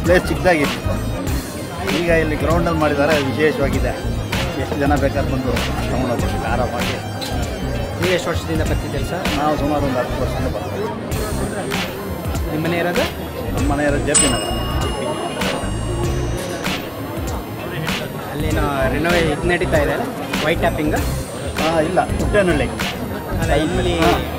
Place ಚಿಕ್ಕದಾಗಿತ್ತು ಈಗ ಇಲ್ಲಿ ಗ್ರೌಂಡಲ್ಲಿ ಮಾಡಿದ್ದಾರೆ ವಿಶೇಷವಾಗಿದೆ ಎಷ್ಟು ಜನ ಬೇಕಾದ್ರೆ ಬಂದು ತೊಗೊಂಡೋಗ್ಬೇಕು ಆರಾಮಾಗಿ ನೀವು ಎಷ್ಟು ವರ್ಷದಿಂದ ಬರ್ತಿದ್ದೀರಿ ಸರ್ ನಾವು ಸುಮಾರು ಒಂದು ಹತ್ತು ವರ್ಷದಿಂದ ಬರ್ತೀವಿ ನಿಮ್ಮ ಮನೆ ಇರೋದು ನಮ್ಮ ಮನೆಯವರು ಜೆ ಪಿ ನಗರ ಅಲ್ಲೇನೋ ರಿನೋವೇ ಇದು ನಡೀತಾ ಇದೆ ವೈಟ್ ಟ್ಯಾಪಿಂಗ್ ಹಾಂ ಇಲ್ಲ ಪುಟ್ಟೇನಹಳ್ಳಿ ಅಲ್ಲ ಇಲ್ಲಿ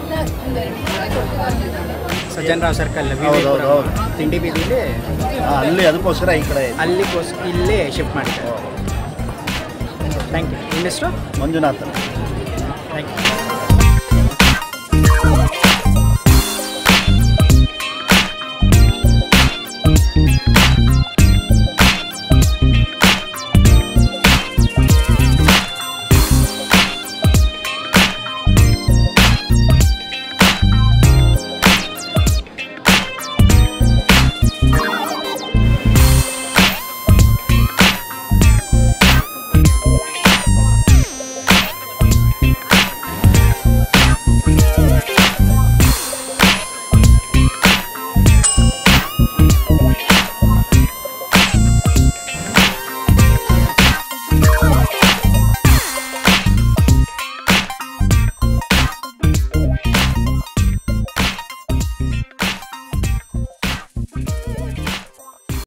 ಸಜ್ಜನರಾವ್ ಸರ್ಕಲ್ ಹೌದು, ಹೌದು, ಹೌದು. ತಿಂಡಿ ಬೀದಿಲಿ ಹಾಂ ಅಲ್ಲಿ ಅದಕ್ಕೋಸ್ಕರ ಈ ಕಡೆ ಅಲ್ಲಿಗೋಸ್ ಇಲ್ಲಿ ಶಿಫ್ಟ್ ಮಾಡಿದ್ದಾರೆ ಥ್ಯಾಂಕ್ ಯು ನಿಮ್ಮ ಹೆಸರು ಮಂಜುನಾಥ್ ಥ್ಯಾಂಕ್ ಯು